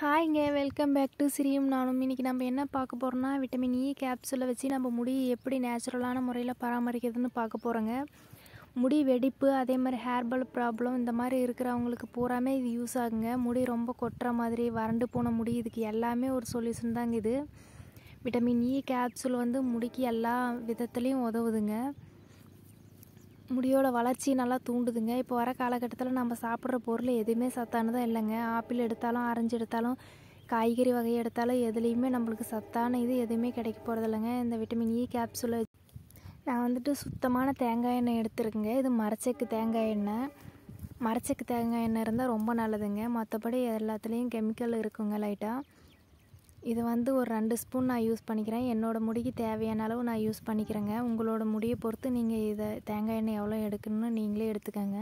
ஹாய்ங்க welcome back to சிரியும் நானும் இன்றைக்கி நம்ம என்ன பார்க்க போகிறோம்னா விட்டமின் இ கேப்சூலை வச்சு நம்ம முடி எப்படி நேச்சுரலான முறையில் பராமரிக்கிறதுன்னு பார்க்க போகிறோங்க முடி வெடிப்பு அதே மாதிரி ஹேர்பல் ப்ராப்ளம் இந்த மாதிரி இருக்கிறவங்களுக்கு பூராமே இது யூஸ் ஆகுங்க முடி ரொம்ப கொட்டுற மாதிரி வறண்டு போன முடி இதுக்கு எல்லாமே ஒரு சொல்யூஷன் தாங்க இது விட்டமின் இ கேப்சூல் வந்து முடிக்கு எல்லா விதத்துலேயும் உதவுதுங்க முடியோட வளர்ச்சி நல்லா தூண்டுதுங்க இப்போ வர காலகட்டத்தில் நம்ம சாப்பிட்ற பொருள் எதுவுமே சத்தானதாக இல்லைங்க ஆப்பிள் எடுத்தாலும் ஆரஞ்சு எடுத்தாலும் காய்கறி வகை எடுத்தாலும் எதுலேயுமே நம்மளுக்கு சத்தான இது எதுவுமே கிடைக்க போகிறதில்லைங்க இந்த விட்டமின் இ கேப்சூலை நான் வந்துட்டு சுத்தமான தேங்காய் எண்ணெய் எடுத்துருக்குங்க இது மரச்செக்கு தேங்காய் எண்ணெய் மரச்செக்கு தேங்காய் எண்ணெய் இருந்தால் ரொம்ப நல்லதுங்க மற்றபடி எல்லாத்துலேயும் கெமிக்கல் இருக்குங்க லைட்டாக இது வந்து ஒரு ரெண்டு ஸ்பூன் நான் யூஸ் பண்ணிக்கிறேன் என்னோடய முடிக்கு தேவையான அளவு நான் யூஸ் பண்ணிக்கிறேங்க உங்களோட முடியை பொறுத்து நீங்கள் இதை தேங்காய் எண்ணெய் எவ்வளோ எடுக்கணும்னு நீங்களே எடுத்துக்கோங்க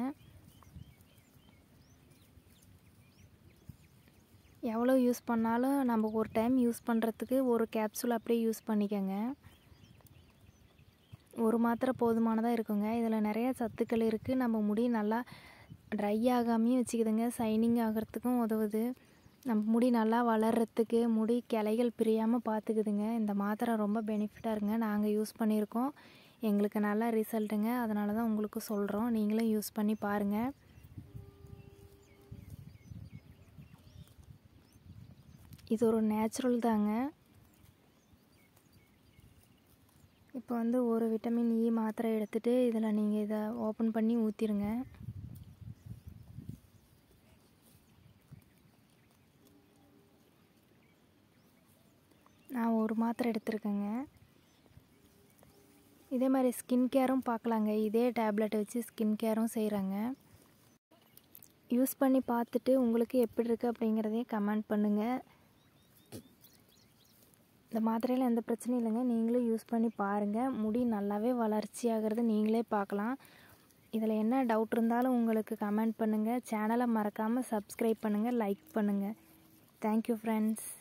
எவ்வளோ யூஸ் பண்ணாலும் நம்ம ஒரு டைம் யூஸ் பண்ணுறதுக்கு ஒரு கேப்சூல் அப்படியே யூஸ் பண்ணிக்கோங்க ஒரு மாத்திரை போதுமானதாக இருக்குங்க இதில் நிறைய சத்துக்கள் இருக்குது நம்ம முடி நல்லா ட்ரை ஆகாமையும் வச்சுக்குதுங்க சைனிங் ஆகிறதுக்கும் உதவுது நம்ம முடி நல்லா வளர்கிறதுக்கு முடி கிளைகள் பிரியாமல் பார்த்துக்குதுங்க இந்த மாத்திரை ரொம்ப பெனிஃபிட்டாக இருங்க நாங்கள் யூஸ் பண்ணியிருக்கோம் எங்களுக்கு நல்ல ரிசல்ட்டுங்க அதனால தான் உங்களுக்கு சொல்கிறோம் நீங்களும் யூஸ் பண்ணி பாருங்கள் இது ஒரு நேச்சுரல் தாங்க இப்போ வந்து ஒரு விட்டமின் இ மாத்திரை எடுத்துகிட்டு இதில் நீங்கள் இதை ஓப்பன் பண்ணி ஊற்றிடுங்க நான் ஒரு மாத்திரை எடுத்திருக்கேங்க இதே மாதிரி ஸ்கின் கேரும் பார்க்கலாங்க இதே டேப்லெட் வச்சு ஸ்கின் கேரும் செய்கிறாங்க யூஸ் பண்ணி பார்த்துட்டு உங்களுக்கு எப்படி இருக்குது அப்படிங்கிறதையும் கமெண்ட் பண்ணுங்கள் இந்த மாத்திரையில் எந்த பிரச்சனையும் இல்லைங்க நீங்களும் யூஸ் பண்ணி பாருங்கள் முடி நல்லாவே வளர்ச்சி ஆகிறது நீங்களே பார்க்கலாம் இதில் என்ன டவுட் இருந்தாலும் உங்களுக்கு கமெண்ட் பண்ணுங்கள் சேனலை மறக்காமல் சப்ஸ்கிரைப் பண்ணுங்கள் லைக் பண்ணுங்கள் தேங்க்யூ ஃப்ரெண்ட்ஸ்